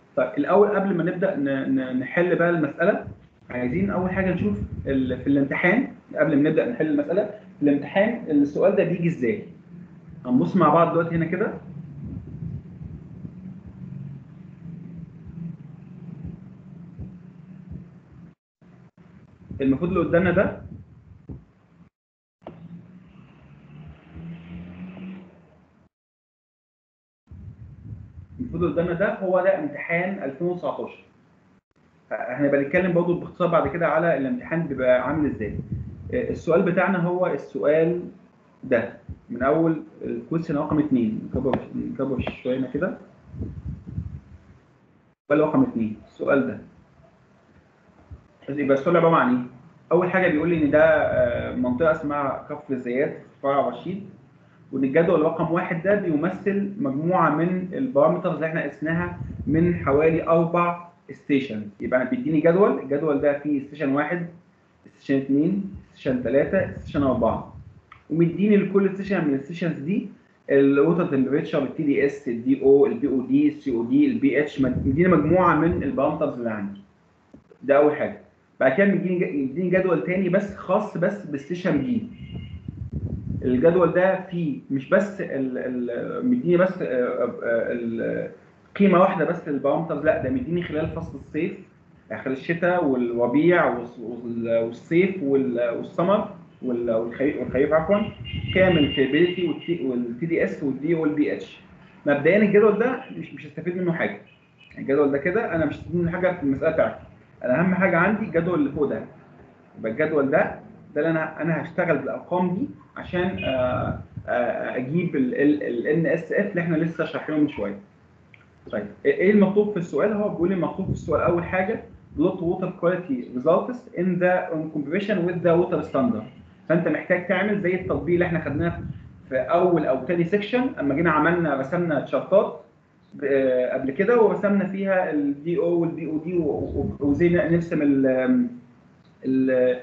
طيب الاول قبل ما نبدا ن- ن- نحل بقى المساله عايزين اول حاجه نشوف ال- في الامتحان قبل ما نبدا نحل المساله في الامتحان السؤال ده بيجي ازاي هنبص مع بعض دلوقتي هنا كده المفروض اللي قدامنا ده المفروض اللي قدامنا ده هو ده امتحان 2019 هنبقى نتكلم برضه باختصار بعد كده على الامتحان بيبقى عامل ازاي آه، السؤال بتاعنا هو السؤال ده من اول الكويستشن رقم 2 نكبر نكبر شويه هنا كده السؤال رقم 2 السؤال ده يبقى السؤال عباره عن ايه؟ اول حاجه بيقول لي ان ده آه، منطقه اسمها كفر الزيات في فرع رشيد وان الجدول رقم واحد ده بيمثل مجموعه من البارامترز اللي احنا قسناها من حوالي اربع ستيشن يبقى أنا بيديني جدول الجدول ده فيه ستيشن واحد ستيشن اثنين ستيشن ثلاثه ستيشن اربعه ومديني لكل ستيشن من الستيشنز دي الووتر تمبريتشر التي دي اس الدي او البي او دي السي او دي البي اتش مديني مجموعه من البارامترز اللي عندي ده اول حاجه بعد كده مديني مديني جدول تاني بس خاص بس بالستيشن بي الجدول ده فيه مش بس ال ال مديني بس آه، آه، ال- قيمه واحده بس للبارامترز لا ده مديني خلال فصل الصيف يعني خلال الشتاء والربيع والص- وال- والصيف وال- والسمر وال- والخريف والخريف عفوا كامل الكابيلتي والتي دي اس والدي والبي اتش مبدئيا الجدول ده مش مش هستفيد منه حاجه الجدول ده كده انا مش هستفيد منه حاجه في المساله بتاعتي انا اهم حاجه عندي الجدول اللي فوق ده يبقى الجدول ده ده اللي انا انا هشتغل بالارقام دي عشان آه، آه، اجيب ال اس اف اللي احنا لسه شارحينه من شويه. طيب ايه المطلوب في السؤال؟ هو بيقول لي المطلوب في السؤال اول حاجه plot water quality results in the in comparison with the water standard. فانت محتاج تعمل زي التطبيق اللي احنا خدناه في اول او تاني سيكشن اما جينا عملنا رسمنا تشارتات آه، قبل كده ورسمنا فيها الدي او والبي او دي وزي نرسم ال ال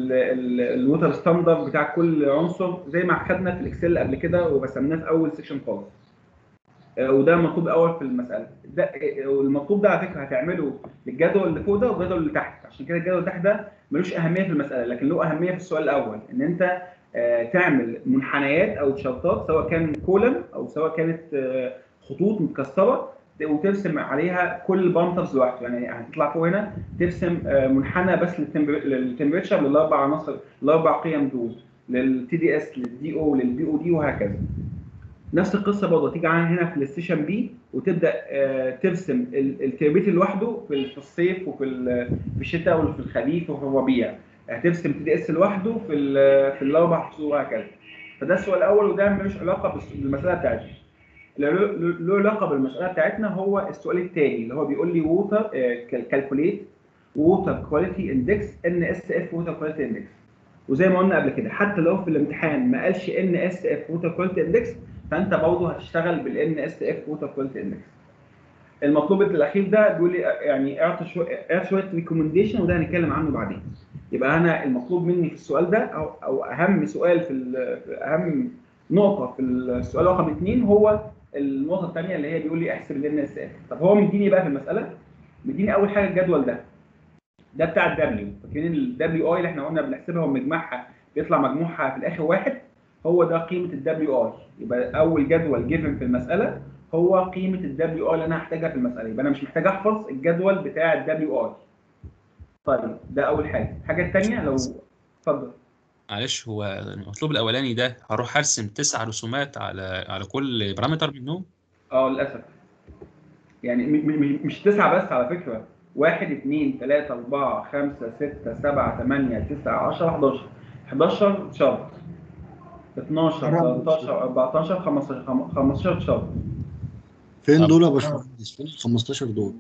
الووتر ستاندرد بتاع كل عنصر زي ما خدنا في الاكسل قبل كده ورسمناه في اول سيكشن خالص آه، وده المطلوب الاول في المساله ده آه، والمطلوب ده على فكره هتعمله للجدول اللي فوق ده والجدول اللي تحت عشان كده الجدول اللي تحت ده ملوش اهميه في المساله لكن له اهميه في السؤال الاول ان انت آه، تعمل منحنيات او تشارتات سواء كان كولم او سواء كانت آه، خطوط متكسره وترسم عليها كل بامترز لوحده يعني هتطلع فوق هنا ترسم آه، منحنى بس للتمبريتشر للاربع عناصر الاربع قيم دول للتي دي اس للدي او للبي او دي وهكذا نفس القصه برضه تيجي عن هنا في الستيشن بي وتبدا آه، ترسم ال- التربيت لوحده في ال- في الصيف وفي ال- في الشتاء وفي الخريف وفي الربيع هترسم تي دي اس لوحده في ال- في الاربع فصول وهكذا فده السؤال الاول وده ملوش علاقه بالس- بالمساله بتاعتنا اللي له له- له علاقه بالمساله بتاعتنا هو السؤال الثاني اللي هو بيقول لي ووتر كالكوليت ووتر كواليتي اندكس ان اس اف ووتر كواليتي اندكس وزي ما قلنا قبل كده حتى لو في الامتحان ما قالش ان اس اف ووتر كواليتي اندكس فانت برضه هتشتغل بالان اس اف ووتر كواليتي اندكس المطلوب الاخير ده بيقول لي يعني اعطي شويه اعطي شويه ريكومنديشن وده هنتكلم عنه بعدين يبقى انا المطلوب مني في السؤال ده او او اهم سؤال في ال- في اهم نقطه في السؤال رقم اثنين هو النقطه الثانيه اللي هي بيقول لي احسب الان اس اف طب هو مديني بقى في المساله مديني اول حاجه الجدول ده ده بتاع الدبليو فاكرين الدبليو اي اللي احنا قلنا بنحسبها وبنجمعها بيطلع مجموعها في الاخر واحد هو ده قيمه الدبليو اي يبقى اول جدول جيفن في المساله هو قيمه الدبليو اي اللي انا هحتاجها في المساله يبقى انا مش محتاج احفظ الجدول بتاع الدبليو اي طيب ده اول حاجه الحاجه الثانيه لو اتفضل معلش هو المطلوب الاولاني ده هروح ارسم تسع رسومات على على كل بارامتر منهم اه للاسف يعني م- م- م- مش تسعه بس على فكره واحد اثنين ثلاثة أربعة خمسة ستة سبعة ثمانية تسعة 10 11 11 شرط 12 13 14 15 خم- 15 شرط فين طب. دول يا باشمهندس فين ال 15 دول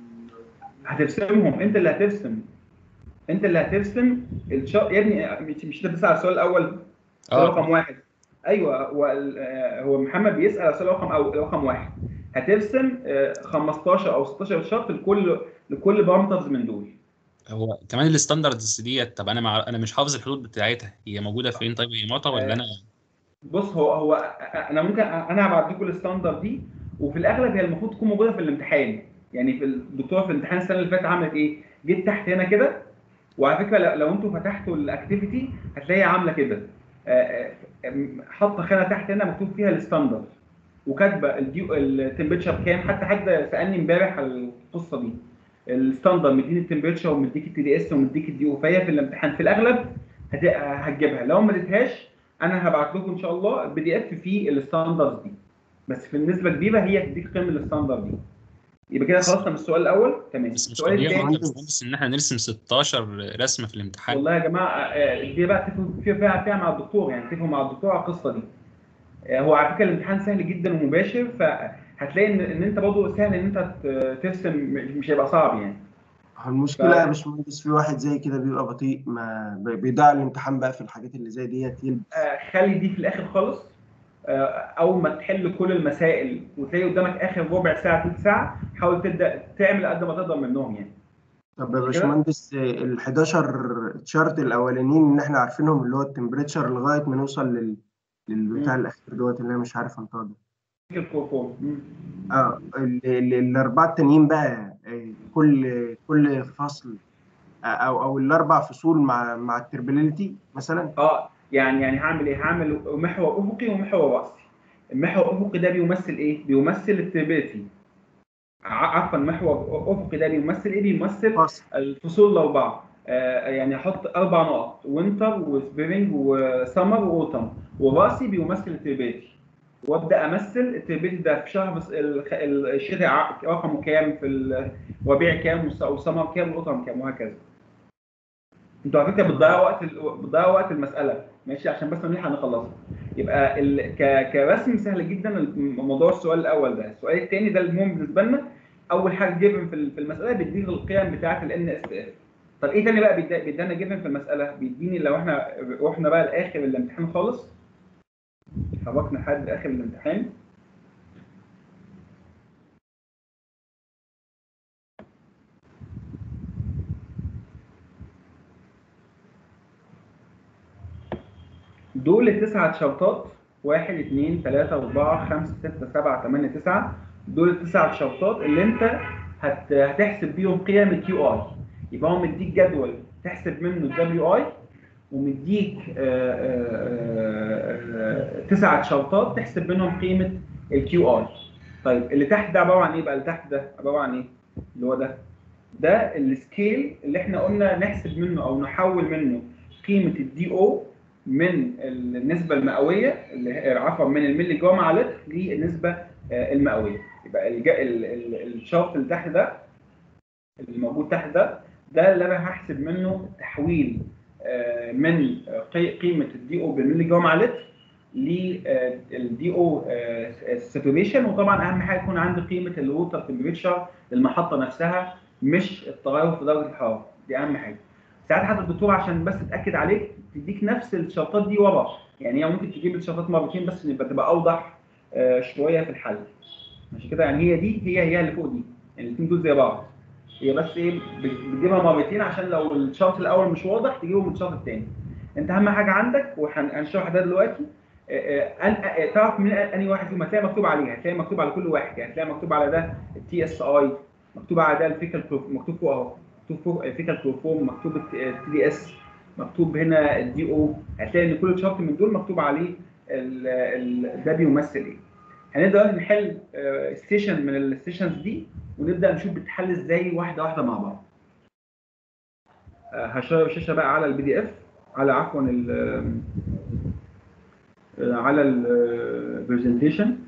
هترسمهم انت اللي هترسم انت اللي هترسم الشرط يا ابني مش مش انت بتسال على السؤال الاول سؤال اه رقم واحد ايوه هو ال- آه، هو محمد بيسال على سؤال رقم او رقم واحد هترسم آه، 15 او 16 شرط لكل لكل بارامترز من دول هو كمان الستاندردز ديت طب انا مع... انا مش حافظ الحدود بتاعتها هي موجوده فين طيب هي معطى ولا انا بص هو هو انا ممكن انا هبعت لكم الستاندرد دي وفي الاغلب هي المفروض تكون موجوده في الامتحان يعني في الدكتوره في الامتحان السنه اللي فاتت عملت ايه؟ جيت تحت هنا كده وعلى فكره لو- لو انتوا فتحتوا الاكتيفيتي هتلاقيها عامله كده آه، آه، آم، حاطه خانه تحت هنا مكتوب فيها الستاندرد وكاتبه الديو التمبريتشر كام حتى حد سالني امبارح على القصه دي الستاندرد مديني التمبريتشر ومديك التي دي اس ومديك الدي او فهي في الامتحان في الاغلب هت- هتجيبها لو ما اديتهاش انا هبعت لكم ان شاء الله البي دي اف فيه الستاندرد دي بس في النسبه كبيره هي هتديك قيم الستاندرد دي يبقى كده خلصنا من السؤال الاول تمام بس مش السؤال طبيعي الثاني يا باشمهندس ان احنا نرسم 16 رسمه في الامتحان والله يا جماعه آه، دي بقى تفهم فيها فيها فيها مع الدكتور يعني تفهم مع الدكتور على القصه دي آه، هو على فكره الامتحان سهل جدا ومباشر فهتلاقي ان ان انت برضه سهل ان انت ت- ترسم مش مش هيبقى صعب يعني المشكلة ف- يا باشمهندس في واحد زي كده بيبقى بطيء ما بي- بيضيع الامتحان بقى في الحاجات اللي زي ديت يلبس آه، خلي دي في الاخر خالص آه، اول ما تحل كل المسائل وتلاقي قدامك اخر ربع ساعه ثلث ساعه حاول تبدا تعمل قد ما تقدر منهم يعني طب يا كده؟ باشمهندس ال 11 تشارت الاولانيين اللي احنا عارفينهم اللي هو التمبريتشر لغايه ما نوصل لل للبتاع مم. الاخير دوت اللي انا مش عارف انطقه ده الكورفورم مم. اه ال- ال- الاربعه التانيين بقى آه، كل كل فصل آه، او او الاربع فصول مع مع التربيليتي مثلا اه يعني يعني هعمل ايه؟ هعمل محور افقي ومحور راسي. المحور الافقي ده بيمثل ايه؟ بيمثل التربيتي. عفوا المحور الافقي ده بيمثل ايه؟ بيمثل فصل الفصول الاربعه. آه يعني احط اربع نقط وينتر وسبرينج وسمر واوتم وراسي بيمثل التربيتي. وابدا امثل التربيتي ده في شهر الص- الخ- الشتاء ع- رقمه كام في الربيع كام والس- والسمر كام والاوتم كام وهكذا. انتوا على فكره بتضيعوا وقت ال- بتضيعوا وقت المساله ماشي عشان بس نلحق نخلصها يبقى ال... ك... كرسم سهل جدا الم- موضوع السؤال الاول ده السؤال الثاني ده المهم بالنسبه لنا اول حاجه جيفن في ال- في المساله بيديك القيم بتاعه الان اس اف طب ايه تاني بقى بيدي- بيدينا جيفن في المساله بيديني لو احنا رحنا بقى لاخر الامتحان خالص حركنا لحد اخر الامتحان دول التسعة شرطات واحد اثنين ثلاثة أربعة خمسة ستة سبعة ثمانية تسعة دول التسع شرطات اللي أنت هت... هتحسب بيهم قيم الكيو اي يبقى هو مديك جدول تحسب منه الدبليو اي ومديك آه، آه، آه، تسعة شرطات تحسب منهم قيمة الكيو اي طيب اللي تحت ده عبارة عن ايه بقى اللي تحت ده عبارة عن ايه اللي هو ده ده السكيل اللي احنا قلنا نحسب منه او نحول منه قيمة الدي او من النسبة المئوية اللي هي عفوا من الملي جرام على لتر للنسبة آه، المئوية يبقى الج- ال- ال- الشرط اللي تحت ده اللي موجود تحت ده ده اللي انا هحسب منه تحويل آه، من قي- قيمة الدي او بالملي جرام على لتر للدي او ساتوريشن وطبعا اهم حاجه يكون عندي قيمه الووتر تمبريتشر للمحطه نفسها مش التغير في درجه الحراره دي اهم حاجه ساعات حتى الدكتور عشان بس تاكد عليك تديك نفس الشرطات دي ورا يعني هي ممكن تجيب الشرطات مرتين بس يبقى تبقى اوضح آه، شويه في الحل ماشي كده يعني هي دي هي هي اللي فوق دي يعني الاثنين دول زي بعض هي بس ايه بت- بتجيبها مرتين عشان لو الشرط الاول مش واضح تجيبه من الشرط الثاني انت اهم حاجه عندك وهنشرح ده دلوقتي آه، آه، أن- آه، تعرف من انهي واحد فيهم هتلاقي مكتوب عليه هتلاقي مكتوب على كل واحد يعني هتلاقي مكتوب على ده التي اس اي مكتوب على ده الفيكال مكتوب فوق اهو مكتوب فوق الفيكال كلوفورم مكتوب التي دي اس مكتوب هنا الدي او هتلاقي ان كل شرط من دول مكتوب عليه ال- ال- ده بيمثل ايه هنبدا دلوقتي نحل ستيشن من الستيشنز دي ونبدا نشوف بتتحل ازاي واحده واحده مع بعض آه، هشير الشاشه بقى على البي دي اف على عفوا ال آه، على البرزنتيشن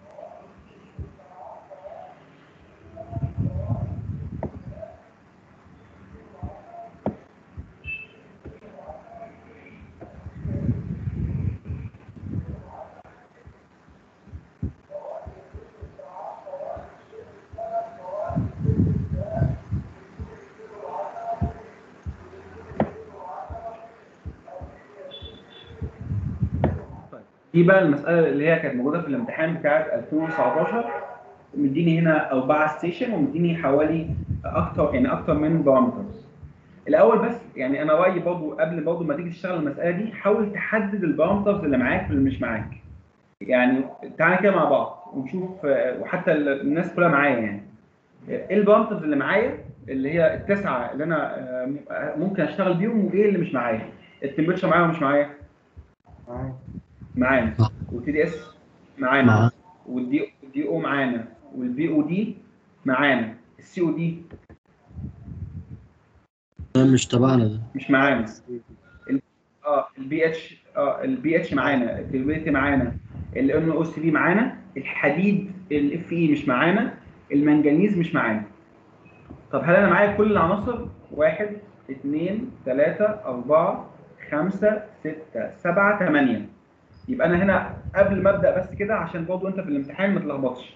طيب دي بقى المساله اللي هي كانت موجوده في الامتحان بتاعت 2019 مديني هنا اربعه ستيشن ومديني حوالي اكتر يعني اكتر من بارامترز الاول بس يعني انا رايي برضه قبل برضه ما تيجي تشتغل المساله دي حاول تحدد البارامترز اللي معاك واللي مش معاك يعني تعالى كده مع بعض ونشوف آه، وحتى ال- الناس كلها معايا يعني ايه البارامترز اللي معايا اللي هي التسعه اللي انا آه، ممكن اشتغل بيهم وايه اللي مش معايا التمبريتشر معايا ومش معايا معاك. معانا آه. والتي دي اس معانا معاك. والدي الدي او معانا والبي او دي معانا السي او دي ده مش تبعنا ده مش معانا اه البي اتش اه البي اتش معانا التربيتي معانا الان او سي بي معانا الحديد الاف اي مش معانا المنجنيز مش معانا طب هل انا معايا كل العناصر؟ واحد اثنين ثلاثة أربعة خمسة ستة سبعة ثمانية يبقى أنا هنا قبل ما أبدأ بس كده عشان برضه أنت في الامتحان ما تلخبطش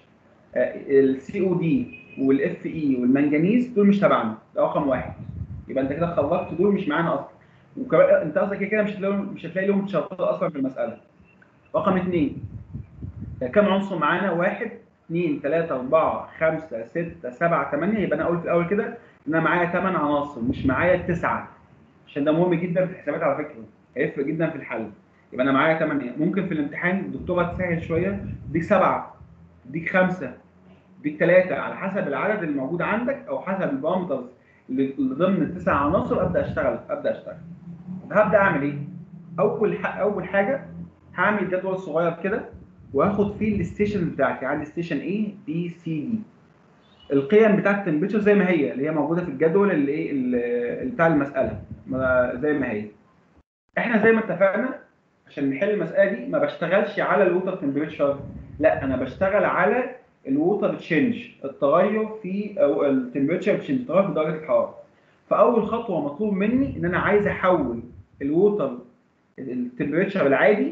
السي او دي والاف اي والمنجنيز دول مش تبعنا ده رقم واحد يبقى أنت كده خرجت دول مش معانا أصلا وكمان أنت قصدك كده مش هتلاقي مش هتلاقي لهم تشرطات أصلا في المسألة رقم اثنين كم عنصر معانا؟ واحد اثنين ثلاثة أربعة خمسة ستة سبعة ثمانية يبقى أنا قلت في الأول كده إن أنا معايا ثمان عناصر مش معايا التسعة عشان ده مهم جدا في الحسابات على فكرة هيفرق جدا في الحل يبقى أنا معايا ثمانية ممكن في الامتحان الدكتورة تسهل شوية تديك سبعة تديك خمسة تديك ثلاثة على حسب العدد اللي موجود عندك أو حسب البارامترز اللي اللي ضمن التسع عناصر أبدأ أشتغل أبدأ أشتغل طب هبدأ أعمل إيه؟ أول ح- أول حاجة هعمل جدول صغير كده واخد فيه الستيشن بتاعتي عندي ستيشن A B C D القيم بتاعت التمبريتشر زي ما هي اللي هي موجوده في الجدول اللي ايه اللي بتاع المساله ما- زي ما هي احنا زي ما اتفقنا عشان نحل المساله دي ما بشتغلش على الووتر تمبريتشر لا انا بشتغل على الووتر تشينج التغير في او التمبريتشر تشينج التغير في درجه الحراره فاول خطوه مطلوب مني ان انا عايز احول الووتر التمبريتشر العادي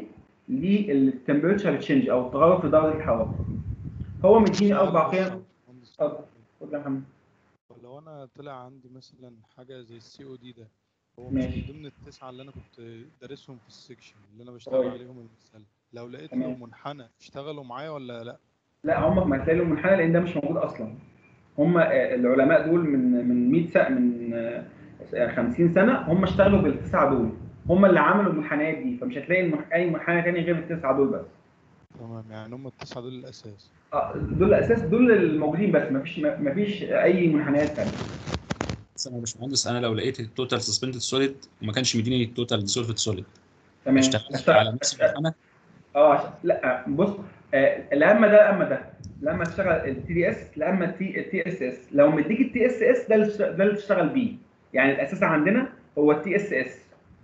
للتمبريتشر تشينج او التغير في درجه الحراره هو مديني اربع قيم اتفضل اتفضل يا محمد لو انا طلع عندي مثلا حاجه زي السي او دي ده هو ماشي. مش من ضمن التسعه اللي انا كنت دارسهم في السكشن اللي انا بشتغل طيب. عليهم المساله لو لقيت تمام. له منحنى اشتغلوا معايا ولا لا لا عمرك ما هتلاقي لهم منحنى لان ده مش موجود اصلا هم آه، العلماء دول من من 100 سنه من آه، 50 سنه هم اشتغلوا بالتسعه دول هم اللي عملوا المنحنيات دي فمش هتلاقي المح- اي منحنى تاني غير التسعه دول بس تمام يعني هم التسعه دول الاساس آه، دول الاساس دول الموجودين بس مفيش مفيش اي منحنيات ثانيه بس انا يا باشمهندس انا لو لقيت التوتال سسبندد سوليد وما كانش مديني التوتال ديسولفد سوليد تمام اشتغلت على نفس المنحنى اه عشان- لا بص آه، لا اما ده لا اما ده لا اما تشتغل التي دي اس لا اما التي التي اس اس لو مديك التي اس اس ده اللي تشت- ده اللي تشتغل بيه يعني الاساس عندنا هو التي اس اس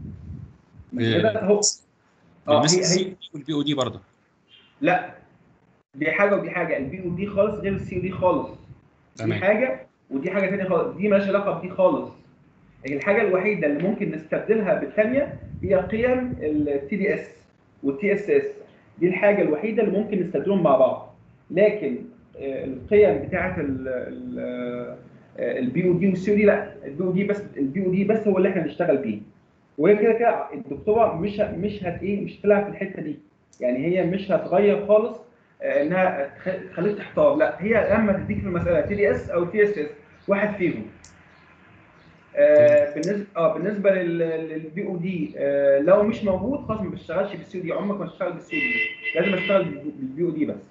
مش كده هو اه بالنسبه هي هي للسي والبي او دي برضه لا دي حاجه ودي حاجه البي او دي خالص غير السي او دي خالص دي تمام. حاجه ودي حاجه ثانيه خالص دي مالهاش علاقه بدي خالص الحاجه الوحيده اللي ممكن نستبدلها بالثانيه هي قيم التي دي اس والتي اس اس دي الحاجه الوحيده اللي ممكن نستبدلهم مع بعض لكن آه، القيم بتاعه البي او دي والسي او دي لا البي او دي بس البي او دي بس هو اللي احنا نشتغل بيه وهي كده كده الدكتوره مش ه- مش هت ايه مش هتلعب في الحته دي يعني هي مش هتغير خالص آه، انها تخ- تخليك تحتار لا هي لما تديك في المساله تي دي اس او تي اس اس واحد فيهم آه، بالنسبه اه بالنسبه للبي او دي لو مش موجود خلاص ما بشتغلش بالسي او دي عمرك ما تشتغل بالسي او دي لازم اشتغل بالبي او دي بس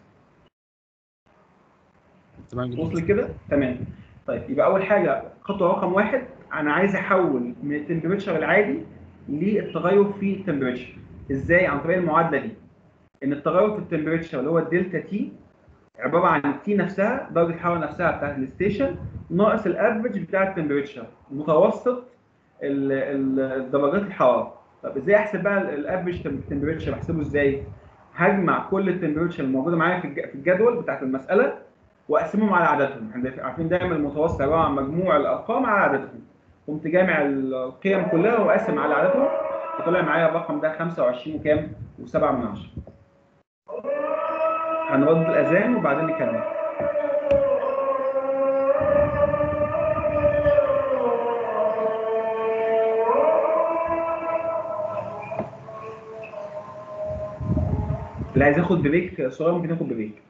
تمام جدا وصل كده تمام طيب يبقى اول حاجه خطوه رقم واحد انا عايز احول من التمبريتشر العادي للتغير في التمبريتشر ازاي عن طريق المعادله دي ان التغير في التمبريتشر اللي هو الدلتا تي عباره عن التي نفسها درجه الحراره نفسها بتاعت الستيشن ناقص الافرج بتاع التمبريتشر متوسط ال- ال- درجات الحراره طب ازاي احسب بقى الافرج تمبريتشر بحسبه ازاي هجمع كل التمبريتشر الموجوده معايا في الج- في الجدول بتاعت المساله واقسمهم على عددهم احنا عارفين دايما المتوسط عباره عن مجموع الارقام على عددهم قمت جامع القيم كلها واقسم على عددهم وطلع معايا الرقم ده 25 وكام و7 من 10 هنرد الاذان وبعدين نكمل اللي عايز ياخد بريك صغير ممكن ياخد بريك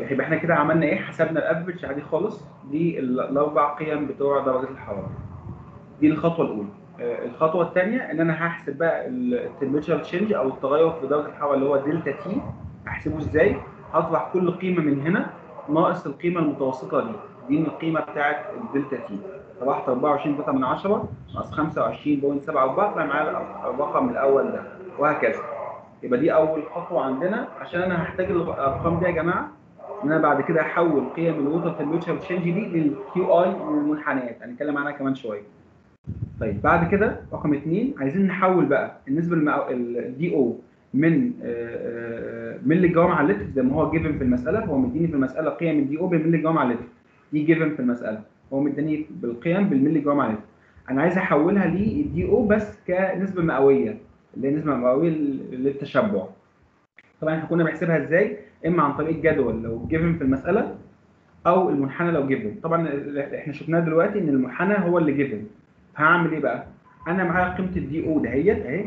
طيب يبقى احنا كده عملنا ايه حسبنا الافرج عادي خالص دي ال- الاربع قيم بتوع درجه الحراره دي الخطوه الاولى آه، الخطوه الثانيه ان انا هحسب بقى التمبريتشر تشينج او التغير في درجه الحراره اللي هو دلتا تي احسبه ازاي هطرح كل قيمه من هنا ناقص القيمه المتوسطه دي دي القيمه بتاعت الدلتا تي طرحت 24 من 10 ناقص 25.74 طلع معايا الرقم الاول ده وهكذا يبقى دي اول خطوه عندنا عشان انا هحتاج الارقام دي يا جماعه ان انا بعد كده احول قيم الووتر تمبريتشر تشينج دي للكيو اي والمنحنيات هنتكلم عنها كمان شويه طيب بعد كده رقم اثنين عايزين نحول بقى النسبه الدي او من آه، آه، ملي جرام على اللتر زي ما هو جيفن في المساله هو مديني في المساله قيم الدي او بالملي جرام على اللتر دي جيفن في المساله هو مديني بالقيم بالملي جرام على اللتر انا عايز احولها للدي او بس كنسبه مئويه اللي هي نسبه مئويه للتشبع طبعا احنا كنا بنحسبها ازاي اما عن طريق الجدول لو جيفن في المساله او المنحنى لو جيفن طبعا ال- احنا شفناه دلوقتي ان المنحنى هو اللي جيفن هعمل ايه بقى انا معايا قيمه الدي او دهيت اهي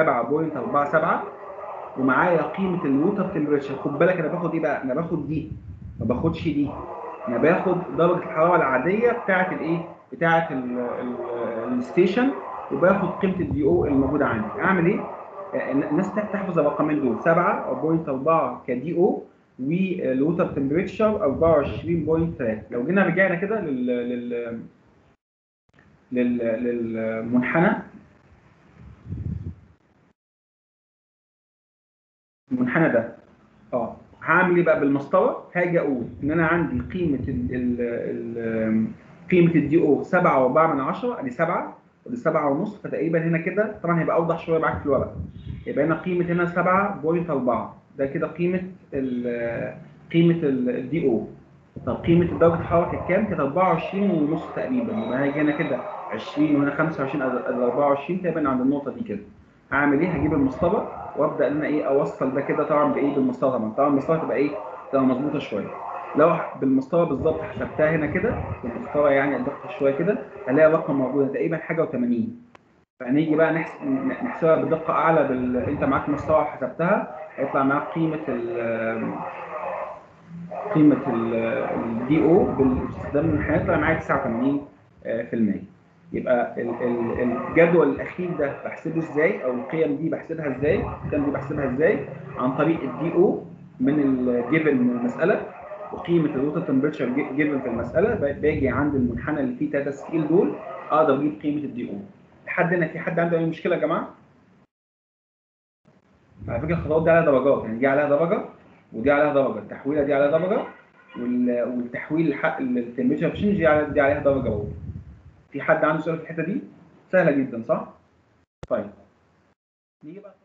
7.47 ومعايا قيمه الووتر تمبريتشر خد بالك انا باخد ايه بقى انا باخد دي ما باخدش دي انا باخد درجه الحراره العاديه بتاعه الايه بتاعه ال- ال- الستيشن وباخد قيمه الدي او الموجوده عندي اعمل ايه آه، الناس تحفظ الرقمين دول 7.4 كدي او والووتر تمبريتشر 24.3 لو جينا رجعنا كده لل لل لل للمنحنى المنحنى ده اه هعمل ايه بقى بالمسطره هاجي اقول ان انا عندي قيمه ال ال ال قيمه الدي او 7.4 من 10 ادي 7 ودي 7 ونص فتقريبا هنا كده طبعا هيبقى اوضح شويه معاك في الورق يبقى هنا قيمه هنا 7.4 ده كده قيمه ال قيمه الدي او طب قيمه درجه الحراره كانت كام؟ كانت 24 ونص تقريبا يبقى هاجي هنا كده 20 وهنا 25 ادي 24 تقريبا عند النقطه دي كده هعمل ايه؟ هجيب المسطره وابدا ان انا ايه اوصل ده كده طبعا بايه؟ بالمسطره طبعا طبعا المسطره تبقى ايه؟ تبقى مظبوطه شويه لو بالمسطره بالظبط حسبتها هنا كده بالمسطره يعني ضغط شويه كده هلاقي رقم موجود تقريبا حاجه و80 فهنيجي بقى نحسب نحسبها بدقه اعلى بال... انت معاك مسطره حسبتها هيطلع معاك قيمه ال قيمه الدي او باستخدام المنحنى هيطلع معايا 89 آه، في المية يبقى ال- ال- الجدول الاخير ده بحسبه ازاي او القيم دي بحسبها ازاي القيم دي بحسبها ازاي عن طريق الدي او من الجيفن من المساله وقيمه الووتر تمبريتشر جيفن في المساله ب- باجي عند المنحنى اللي فيه ثلاثه سكيل دول اقدر اجيب قيمه الدي او لحد هنا في حد عنده اي مشكله يا جماعه؟ على فكره الخطوات دي عليها درجات يعني دي عليها درجه ودي عليها درجه التحويله دي عليها درجه وال- والتحويل الحق التمبريتشر تشينج دي عليها دي عليها درجه برضه في حد عنده سؤال في الحته دي؟ سهله جدا صح؟ طيب نيجي بقى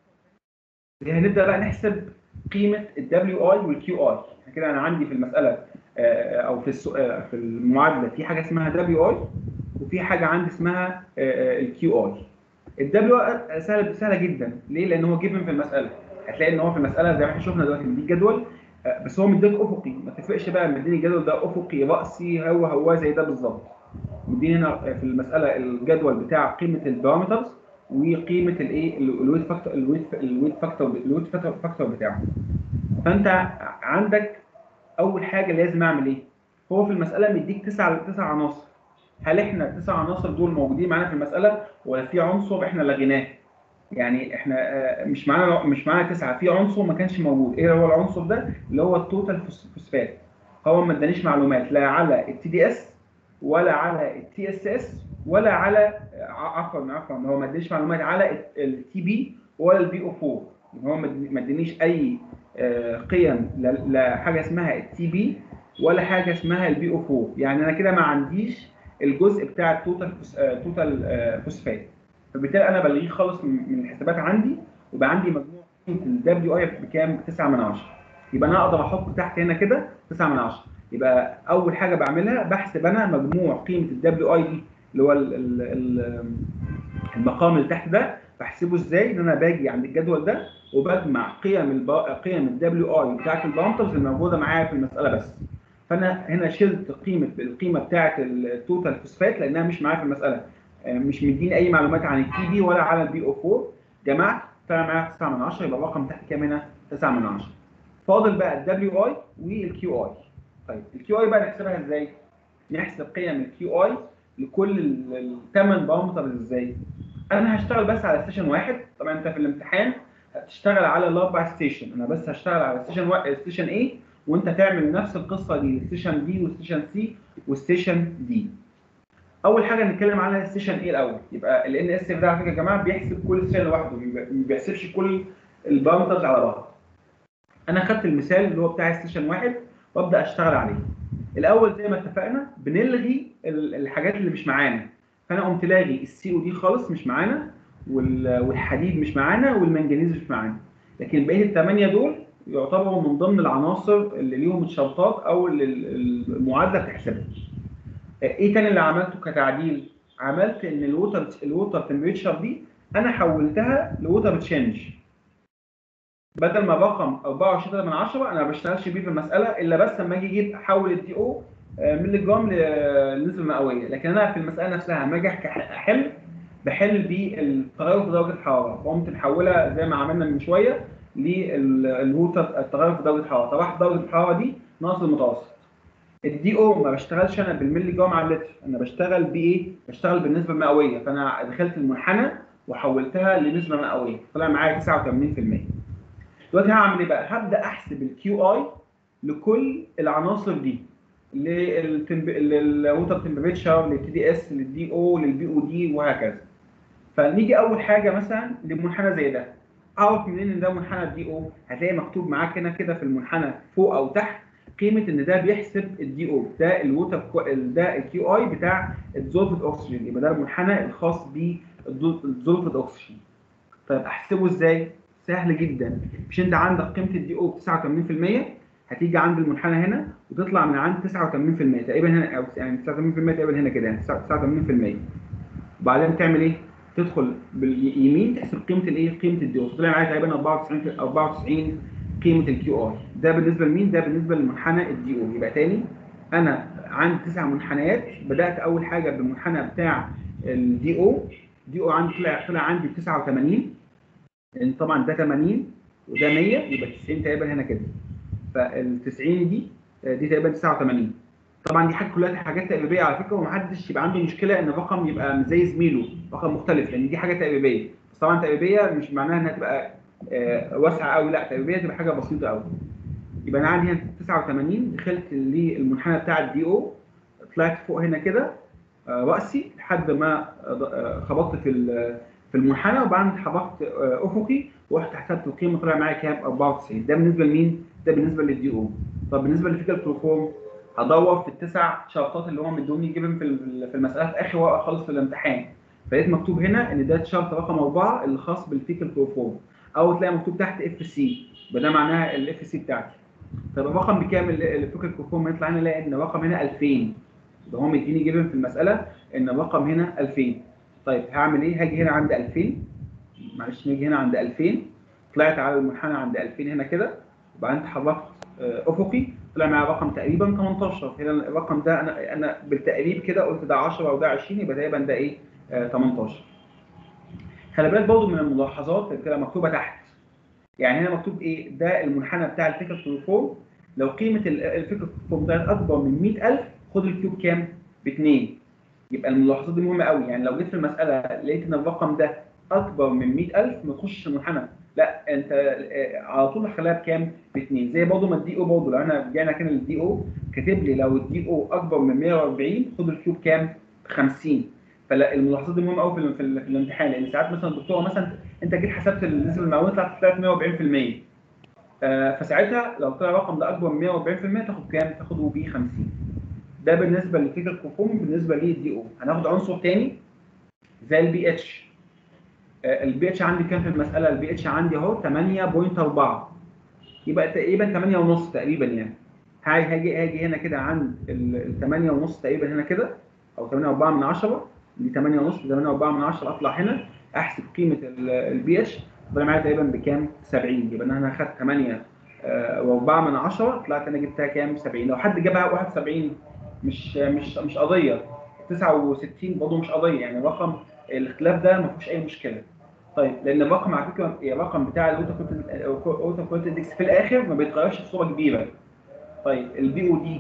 دي هنبدا بقى نحسب قيمه الدبليو اي والكيو اي كده انا عندي في المساله آه، او في السؤال في المعادله في حاجه اسمها دبليو اي وفي حاجه عندي اسمها الكيو اي الدبليو اي سهله سهله جدا ليه؟ لان هو جيفن في المساله هتلاقي ان هو في المساله زي ما احنا شفنا دلوقتي مديك جدول آه، بس هو مديك افقي ما تفرقش بقى مديني الجدول ده افقي راسي هو هو زي ده بالظبط مديني هنا في المساله الجدول بتاع قيمه البارامترز وقيمه الايه الويت فاكتور الويت الويت فاكتور الويت فاكتور بتاعه فانت عندك اول حاجه لازم اعمل ايه هو في المساله مديك تسع تسع عناصر هل احنا التسع عناصر دول موجودين معانا في المساله ولا في عنصر احنا لغيناه يعني احنا آه، مش معانا مش معانا تسعه في عنصر ما كانش موجود ايه هو العنصر ده اللي هو التوتال فوس- فوسفات هو ما ادانيش معلومات لا على التي دي اس ولا على التي اس اس ولا على ع- عفوا عفوا هو ما ادانيش معلومات على التي بي ولا البي او 4 هو ما اد- ما ادانيش اي آه، قيم ل- لحاجه اسمها التي بي ولا حاجه اسمها البي او 4 يعني انا كده ما عنديش الجزء بتاع التوتال فوس- آه، توتال آه، فوسفات فبالتالي انا بلغيه خالص من من الحسابات عندي ويبقى عندي مجموع قيمه الدبليو اي بكام 9 من 10 يبقى انا اقدر احط تحت هنا كده 9 من 10 يبقى اول حاجه بعملها بحسب انا مجموع قيمه الدبليو اي دي اللي هو ال- ال- ال- المقام اللي تحت ده بحسبه ازاي ان انا باجي عند الجدول ده وبجمع قيم الب... قيم الدبليو اي بتاعت البارامترز الموجوده معايا في المساله بس فانا هنا شلت قيمه القيمه بتاعت التوتال فوسفات لانها مش معايا في المساله آه، مش مديني اي معلومات عن التي بي ولا على البي او 4 جمعت طلع معايا 9 من 10 يبقى الرقم تحت كام هنا 9 من 10 فاضل بقى الدبليو اي والكيو اي طيب الكيو اي بقى نحسبها ازاي؟ نحسب قيم الكيو اي لكل الثمان بارامترز ازاي؟ انا هشتغل بس على ستيشن واحد طبعا انت في الامتحان هتشتغل على الاربع ستيشن انا بس هشتغل على ستيشن و... ستيشن A وانت تعمل نفس القصه دي ستيشن بي وستيشن سي وستيشن دي اول حاجه نتكلم على ستيشن A الاول يبقى ال ان اس ده على فكره يا جماعه بيحسب كل ستيشن لوحده ما بيحسبش كل البارامترز على بعض انا خدت المثال اللي هو بتاع ستيشن واحد وابدا اشتغل عليه الاول زي ما اتفقنا بنلغي ال- الحاجات اللي مش معانا فانا قمت لاغي السي او دي خالص مش معانا وال- والحديد مش معانا والمنجنيز مش معانا لكن بقيه الثمانيه دول يعتبروا من ضمن العناصر اللي ليهم الشرطات او اللي ال- المعادله بتحسبها ايه تاني اللي عملته كتعديل عملت ان الووتر الووتر تمبريتشر دي انا حولتها لووتر تشينج بدل ما رقم 24 من 10 انا ما بشتغلش بيه في المساله الا بس لما اجي اجيب احول الدي او ملي جرام للنسبه المئويه لكن انا في المساله نفسها لما اجي أحك- احل بحل بالتغير في درجه الحراره فقمت محولها زي ما عملنا من شويه للووتر التغير في درجه الحراره طرحت درجه الحراره دي ناقص المتوسط الدي او ما بشتغلش انا بالملي جرام على اللتر انا بشتغل بايه؟ بشتغل بالنسبه المئويه فانا دخلت المنحنى وحولتها لنسبه مئويه طلع معايا 89% دلوقتي هعمل ايه بقى؟ هبدا احسب الكيو اي لكل العناصر دي للووتر تمبريتشر للتي دي اس للدي او للبي او دي وهكذا فنيجي اول حاجه مثلا لمنحنى زي ده اعرف منين ان ده منحنى الدي او هتلاقي مكتوب معاك هنا كده في المنحنى فوق او تحت قيمه ان ده بيحسب الدي او ده الووتر ده الكيو اي بتاع الزولفد اوكسجين يبقى ده المنحنى الخاص بالزولفد اوكسجين طيب احسبه ازاي؟ سهل جدا مش انت عندك قيمه الدي او ب 89% هتيجي عند المنحنى هنا وتطلع من عند 89% تقريبا هنا او يعني 89% تقريبا هنا كده يعني 89% وبعدين تعمل ايه؟ تدخل باليمين تحسب قيمه الايه؟ قيمه الدي او طلع معايا تقريبا 94 في 94 قيمه الكيو اي ده بالنسبه لمين؟ ده بالنسبه لمنحنى الدي او يبقى تاني انا عندي تسع منحنيات بدات اول حاجه بالمنحنى بتاع الدي او دي او عندي طلع طلع عندي ب 89 لان طبعا ده 80 وده 100 يبقى 90 تقريبا هنا كده فال 90 دي دي تقريبا 89 طبعا دي حاجه كلها حاجات تقريبيه على فكره ومحدش يبقى عنده مشكله ان الرقم يبقى زي زميله رقم مختلف لان دي حاجه تقريبيه بس طبعا تقريبيه مش معناها انها تبقى آه، واسعه قوي لا تقريبيه تبقى حاجه بسيطه قوي يبقى انا عندي هنا 89 دخلت للمنحنى بتاع الدي او طلعت فوق هنا كده آه، راسي لحد ما آه، خبطت في ال- في المنحنى وبعدين اتحركت آه، افقي ورحت حسبت القيمه طلع معايا كام 94 ده بالنسبه لمين؟ ده بالنسبه للدي او طب بالنسبه للفيكال كلوروفورم هدور في التسع شرطات اللي هم مدوني جيبن في ال- في المساله في اخر ورقه خالص في الامتحان فلقيت مكتوب هنا ان ده شرط رقم اربعه اللي خاص بالفيكال كلوروفورم او تلاقي مكتوب تحت اف سي يبقى ده معناها الاف سي بتاعتي طب الرقم بكام ال- الفيكال كلوروفورم يطلع هنا الاقي ان الرقم هنا 2000 يبقى هو مديني جيبن في المساله ان الرقم هنا 2000 طيب هعمل ايه؟ هاجي هنا عند 2000 معلش نيجي هنا عند 2000 طلعت على المنحنى عند 2000 هنا كده وبعدين اتحركت آه، افقي طلع معايا رقم تقريبا 18 هنا الرقم ده انا انا بالتقريب كده قلت ده 10 وده 20 يبقى تقريبا ده ايه؟ آه، 18 خلي بالك برضه من الملاحظات اللي بتبقى مكتوبه تحت يعني هنا مكتوب ايه؟ ده المنحنى بتاع الفكر كلوروفورم لو قيمه ال- الفكر كلوروفورم ده اكبر من 100000 خد الكيوب كام؟ ب 2 يبقى الملاحظات دي مهمه قوي يعني لو جيت في المساله لقيت ان الرقم ده اكبر من 100000 ما تخشش المنحنى لا انت آه، على طول خليها بكام؟ باثنين زي برضه ما الدي او برضه لو انا رجعنا كده للدي او كاتب لي لو الدي او اكبر من 140 خد الكيوب كام؟ 50 فلا الملاحظات دي مهمه قوي في, ال- في, ال- في الامتحان لان ساعات مثلا الدكتوره مثلا انت جيت حسبت النسبه المئويه طلعت طلعت 140% آه، فساعتها لو طلع الرقم ده اكبر من 140% تاخد كام؟ تاخده ب 50 ده بالنسبه للفكر كوفوم بالنسبه للدي او هناخد عنصر تاني زي البي اتش البي اتش عندي كام في المساله البي اتش عندي اهو 8.4 يبقى تقريبا 8 ونص تقريبا يعني هاجي هاجي هاجي هنا كده عند ال 8 ونص تقريبا هنا كده او 8.4 من 10 دي 8 ونص 8.4 من 10 اطلع هنا احسب قيمه البي اتش طلع معايا تقريبا بكام 70 يبقى انا اخدت 8 و4 من 10 طلعت انا جبتها كام 70 لو حد جابها 71 مش مش مش قضيه 69 برضه مش قضيه يعني الرقم الاختلاف ده ما فيهوش اي مشكله طيب لان الرقم على فكره الرقم بتاع الاوتو كويت اندكس في الاخر ما بيتغيرش بصوره كبيره طيب البي او دي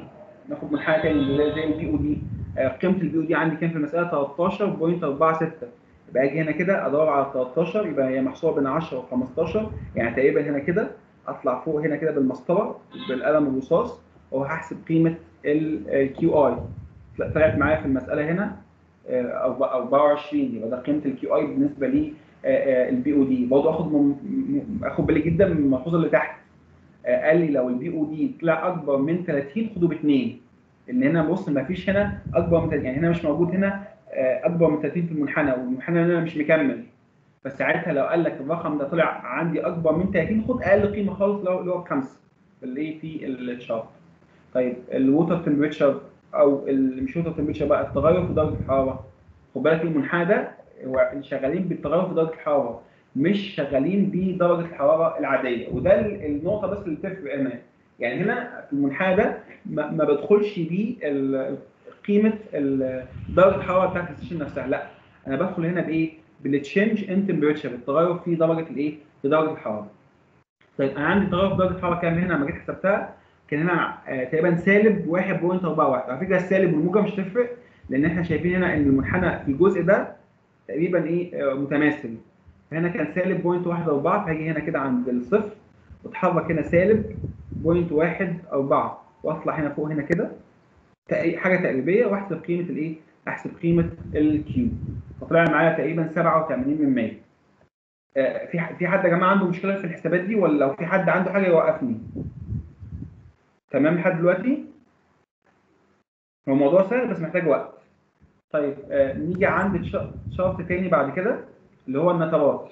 ناخد منحنى تاني زي زي البي او دي قيمه البي او دي عندي كام في المساله 13.46 يبقى اجي هنا كده ادور على 13 يبقى هي محصوره بين 10 و15 يعني تقريبا هنا كده اطلع فوق هنا كده بالمسطره بالقلم الرصاص وهحسب قيمه الكيو اي طلعت معايا في المساله هنا آه، أربعة- 24 يبقى ده قيمه الكيو اي بالنسبه لي البي او دي برضه اخد من- م- اخد بالي جدا من الملحوظه اللي تحت آه، قال لي لو البي او دي طلع اكبر من 30 خده باثنين ان هنا بص ما فيش هنا اكبر من 30 يعني هنا مش موجود هنا آه، اكبر من 30 في المنحنى والمنحنى هنا مش مكمل فساعتها لو قال لك الرقم ده طلع عندي اكبر من 30 خد اقل قيمه خالص لو اللي هو بخمسه اللي في الشارت طيب الووتر تمبريتشر او ال- مش ووتر تمبريتشر بقى التغير في درجه الحراره خد بالك المنحنى ده هو شغالين بالتغير في درجه الحراره مش شغالين بدرجه الحراره العاديه وده ال- النقطه بس اللي بتفرق هنا يعني هنا في المنحنى ده ما, ما بدخلش بيه ال- قيمه ال- درجه الحراره بتاعت الستيشن نفسها لا انا بدخل هنا بايه؟ بالتشينج ان تمبريتشر التغير في درجه الايه؟ في درجه الحراره. طيب انا عندي تغير في درجه الحراره كام هنا لما جيت حسبتها كان هنا آه تقريبا سالب 1.41 على فكره السالب والموجب مش تفرق لان احنا شايفين هنا ان المنحنى في الجزء ده تقريبا ايه آه متماثل هنا كان سالب 0.14 فهاجي هنا كده عند الصفر واتحرك هنا سالب 0.14 واطلع هنا فوق هنا كده تق- حاجه تقريبيه واحسب قيمه الايه؟ احسب قيمه الكيو فطلع معايا تقريبا 87 من 100 آه، في ح- في حد يا جماعه عنده مشكله في الحسابات دي ولا لو في حد عنده حاجه يوقفني تمام لحد دلوقتي هو الموضوع سهل بس محتاج وقت طيب آه نيجي عند ش- شرط تاني بعد كده اللي هو النترات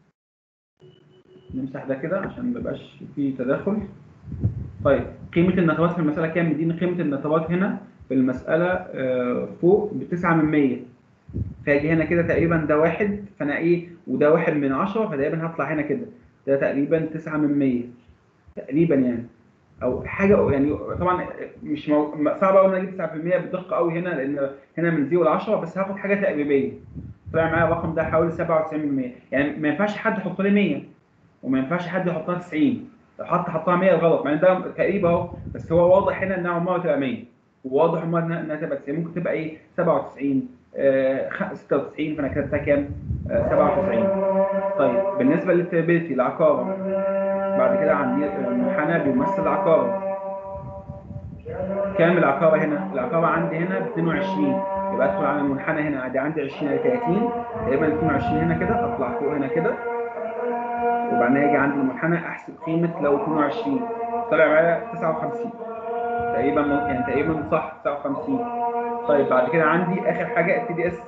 نمسح ده كده عشان ما يبقاش فيه تداخل طيب قيمه النترات في المساله كام مديني قيمه النترات هنا في المساله آه فوق ب 9 من 100 فاجي هنا كده تقريبا ده واحد فانا ايه وده واحد من 10 فتقريبا هطلع هنا كده ده تقريبا 9 من 100 تقريبا يعني او حاجه يعني طبعا مش مو... صعب قوي ان انا اجيب 9% بدقه قوي هنا لان هنا من 0 ل 10 بس هاخد حاجه تقريبيه طلع معايا الرقم ده حوالي 97% يعني ما ينفعش حد يحط لي 100 وما ينفعش حد يحطها 90 لو حط حطها 100 غلط مع ان ده تقريبا اهو بس هو واضح هنا انها عمرها تبقى 100 وواضح عمرها انها إنها تبقى 90 ممكن تبقى ايه 97 آه، خ- 96 فانا كتبتها كام؟ آه، 97 طيب بالنسبه للتابيلتي العقارة بعد كده عندي المنحنى بيمثل العقارة كام العقارة هنا؟ العقارة عندي هنا ب 22 يبقى ادخل على المنحنى هنا عندي عندي 20 على 30 تقريبا 22 هنا كده اطلع فوق هنا كده وبعدين اجي عند المنحنى احسب قيمة لو 22 طلع معايا 59 تقريبا ممكن- يعني تقريبا صح 59 طيب بعد كده عندي اخر حاجة التي دي اس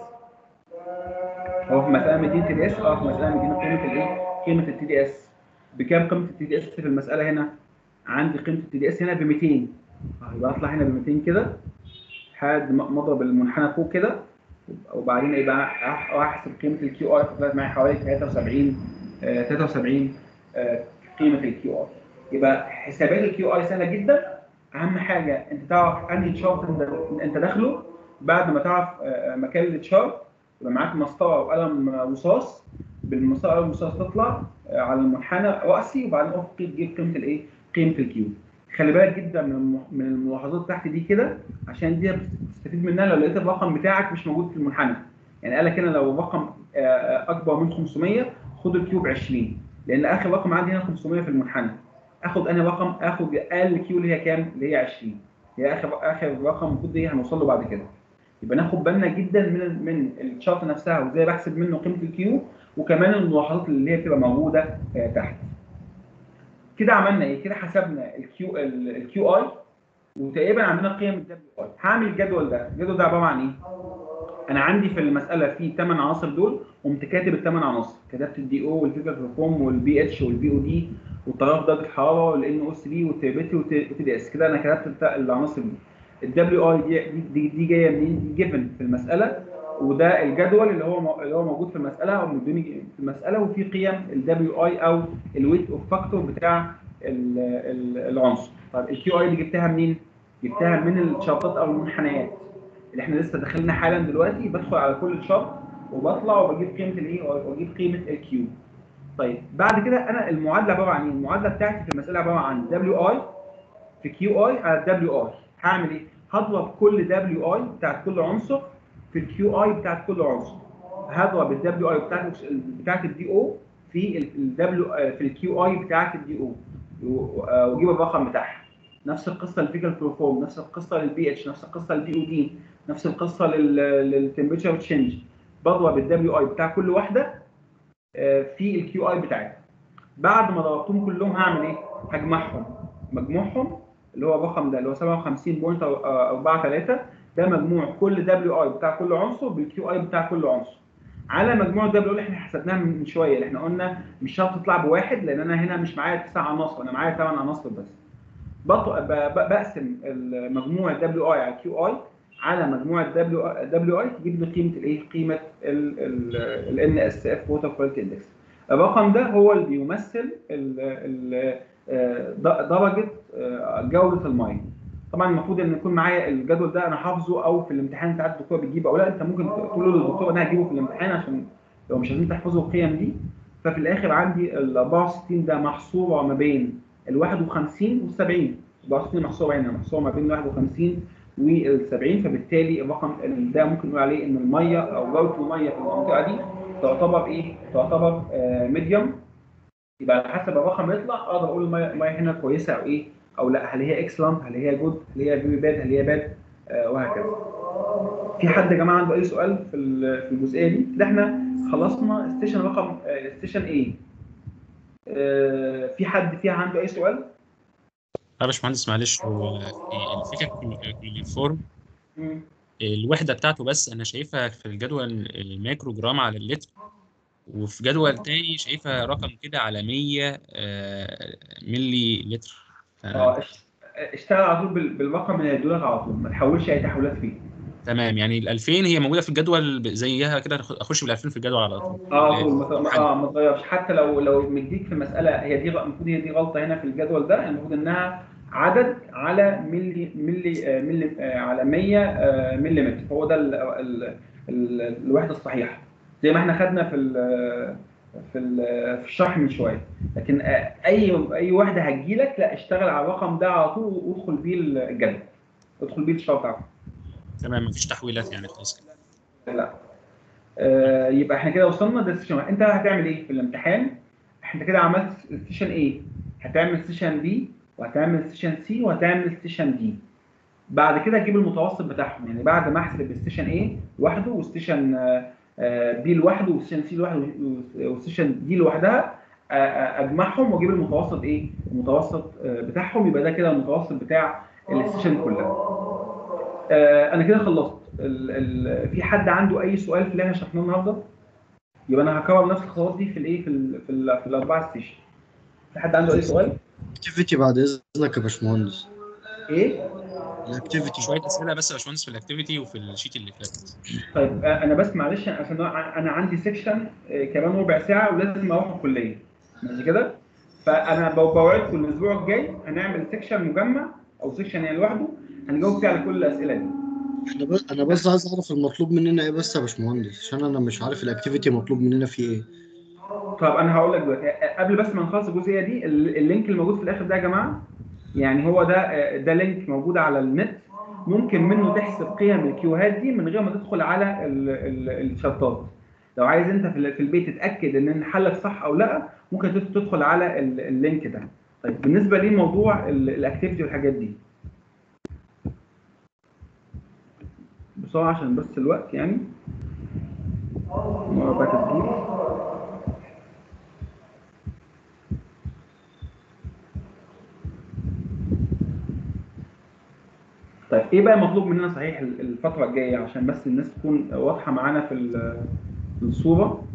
هو في مسألة مدينة تي دي اس اه في مسألة مدينة قيمة الايه؟ قيمة التي دي اس بكام قيمة التي دي اس في المسألة هنا؟ عندي قيمة التي دي اس هنا ب 200 اه يبقى اطلع هنا ب 200 كده لحد ما ما اضرب المنحنى فوق كده وبعدين يبقى أح- احسب قيمة الكيو اي طلعت معايا حوالي 73 آه 73 آه قيمة الكيو اي يبقى حسابات الكيو اي سهلة جدا اهم حاجة انت تعرف انهي تشارت انت انت داخله بعد ما تعرف آه، مكان التشارت يبقى معاك مسطره وقلم رصاص بالمسطره والرصاص تطلع آه، على المنحنى راسي وبعدين افقي تجيب قيمه الايه؟ قيمه الكيو. خلي بالك جدا من الم- من الملاحظات تحت دي كده عشان دي بتستفيد منها لو لقيت الرقم بتاعك مش موجود في المنحنى. يعني قال لك هنا لو الرقم آه، آه، اكبر من 500 خد الكيو ب 20 لان اخر رقم عندي هنا 500 في المنحنى. اخد انا رقم اخد اقل كيو اللي هي كام؟ اللي هي 20. هي اخر اخر رقم المفروض ايه هنوصل له بعد كده. يبقى ناخد بالنا جدا من من الشارت نفسها وازاي بحسب منه قيمه الكيو وكمان الملاحظات اللي هي بتبقى موجوده آه، تحت. كده عملنا ايه؟ كده حسبنا الكيو الكيو اي وتقريبا عندنا قيم الدبليو اي. هعمل الجدول ده، الجدول ده عباره عن ايه؟ انا عندي في المساله في 8 عناصر دول قمت كاتب الثمان عناصر، كتبت الدي او والفيفر فورم والبي اتش والبي او دي والتغير في درجه الحراره والان او 3 والتيبيتي والتي دي اس كده انا كتبت الت- العناصر دي. الدبليو اي دي, دي, دي جايه منين؟ دي جيفن في المساله وده الجدول اللي هو مو- اللي هو موجود في المساله او مدوني في المساله وفي قيم الدبليو اي او الويت اوف فاكتور بتاع ال- ال- العنصر. طب الكيو اي دي جبتها منين؟ جبتها من الشرطات او المنحنيات اللي احنا لسه داخلين حالا دلوقتي بدخل على كل شرط وبطلع وبجيب قيمه الايه واجيب قيمه الكيو. طيب بعد كده انا المعادله عباره عن ايه؟ المعادله بتاعتي في المساله عباره عن دبليو اي في كيو اي على دبليو اي هعمل ايه؟ هضرب كل دبليو اي بتاعت كل عنصر في الكيو اي بتاعت كل عنصر هضرب الدبليو اي بتاعت بتاعت الدي او في الدبليو في الكيو اي بتاعت الدي او واجيب الرقم بتاعها نفس القصه للفيجل فورم نفس القصه للبي اتش نفس القصه للدي او دي نفس القصه للتمبريتشر تشينج بضرب الدبليو اي بتاع كل واحده آه، في الكيو اي بتاعتها بعد ما ضربتهم كلهم هعمل ايه؟ هجمعهم مجموعهم اللي هو الرقم ده اللي هو 57.43 ده مجموع كل دبليو اي بتاع كل عنصر بالكيو اي بتاع كل عنصر على مجموع الدبليو اللي احنا حسبناها من شويه اللي احنا قلنا مش شرط تطلع بواحد لان انا هنا مش معايا تسع عناصر انا معايا ثمان عناصر بس بط- ب- ب- بقسم مجموع الدبليو اي على الكيو اي على مجموع الدبليو دبليو اي تجيب لي قيمه الايه؟ قيمه الان اس اف ووتر كواليتي اندكس. الرقم ده هو اللي بيمثل ال- ال- آه، د- درجه آه، جوده الميه. طبعا المفروض ان يكون معايا الجدول ده انا حافظه او في الامتحان ساعات الدكتور بيجيبه او لا انت ممكن تقول له للدكتور ان انا هجيبه في الامتحان عشان لو مش عايزين تحفظوا القيم دي ففي الاخر عندي ال 64 ده محصوره ما بين ال 51 وال 70 64 محصوره هنا محصوره ما بين ال 51 وال 70 فبالتالي الرقم ده ممكن نقول عليه ان الميه او جوده الميه في المنطقه دي تعتبر ايه؟ تعتبر ميديوم يبقى على حسب الرقم يطلع اقدر اقول الميه الميه هنا كويسه او ايه او لا هل هي اكسلنت هل هي جود هل هي فيري باد هل هي باد آه وهكذا. في حد يا جماعه عنده اي سؤال في ال- في الجزئيه دي؟ كده احنا خلصنا ستيشن رقم ستيشن ايه؟ آه في حد فيها عنده اي سؤال؟ يا باشمهندس معلش هو الفكره في الفورم مم. الوحده بتاعته بس انا شايفها في الجدول المايكرو جرام على اللتر وفي جدول تاني شايفها رقم كده على 100 آه، ملي لتر ف- اه اش- اشتغل على طول بال- بالرقم اللي هيدولك على طول ما تحولش اي تحويلات فيه. تمام يعني ال 2000 هي موجوده في الجدول ب- زيها كده أخ- اخش بال 2000 في الجدول على طول اه طول ما آه، ت- اه ما تغيرش حتى لو لو مديك في مساله هي دي غ- المفروض هي دي غلطه هنا في الجدول ده المفروض انها عدد على ملي ملي آه ملي آه على 100 آه ملي متر هو ده ال ال ال الوحده الصحيحه زي ما احنا خدنا في ال في ال في الشرح من شويه لكن آه اي اي وحده هتجيلك لا اشتغل على الرقم ده على طول وادخل بيه الجدول ادخل بيه الشرط عفوا تمام مفيش تحويلات يعني خلاص كده لا آه يبقى احنا كده وصلنا ده ستيشن واحد. انت هتعمل ايه في الامتحان انت كده عملت ستيشن ايه هتعمل ستيشن بي وهتعمل ستيشن سي وهتعمل ستيشن دي بعد كده تجيب المتوسط بتاعهم يعني بعد ما احسب ستيشن ايه لوحده وستيشن بي لوحده وستيشن سي لوحده وستيشن دي لوحدها آه، آه، اجمعهم واجيب المتوسط ايه المتوسط آه، بتاعهم يبقى ده كده المتوسط بتاع الستيشن كلها آه، انا كده خلصت ال ال في حد عنده اي سؤال في اللي احنا شرحناه النهارده يبقى انا هكرر نفس الخطوات دي في الايه في ال في, ال في الاربعه ستيشن في حد عنده اي سؤال اكتيفيتي بعد اذنك يا باشمهندس ايه الاكتيفيتي شويه اسئله بس يا باشمهندس في الاكتيفيتي وفي الشيت اللي فات طيب آه، انا بس معلش عشان انا عندي سيكشن كمان ربع ساعه ولازم اروح الكليه ماشي كده فانا بو- بوعدكم الاسبوع الجاي هنعمل سيكشن مجمع او سيكشن يعني لوحده هنجاوب فيه على كل الاسئله دي احنا بس انا بس عايز اعرف المطلوب مننا ايه بس يا باشمهندس عشان انا مش عارف الاكتيفيتي مطلوب مننا فيه ايه طب انا هقول لك دلوقتي قبل بس ما نخلص الجزئيه دي ال- اللينك الموجود في الاخر ده يا جماعه يعني هو ده ده لينك موجود على النت ممكن منه تحسب قيم الكيوهات دي من غير ما تدخل على ال- ال- الشطات لو عايز انت في ال- في البيت تتاكد ان حلك صح او لا ممكن تد- تدخل على ال- اللينك ده طيب بالنسبه لموضوع الاكتيفيتي والحاجات دي بسرعه عشان بس الوقت يعني مرة بقى تسجيل طيب ايه بقى مطلوب مننا صحيح ال- الفترة الجاية عشان بس الناس تكون واضحة معانا في ال- في الصورة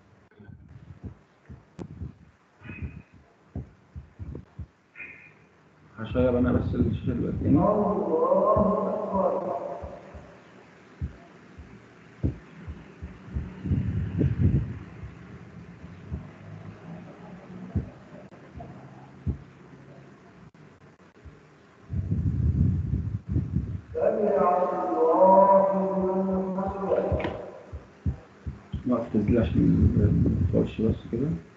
هشير انا بس الشاشة دلوقتي تاني نقف تسجيل عشان ما تطولش بس كده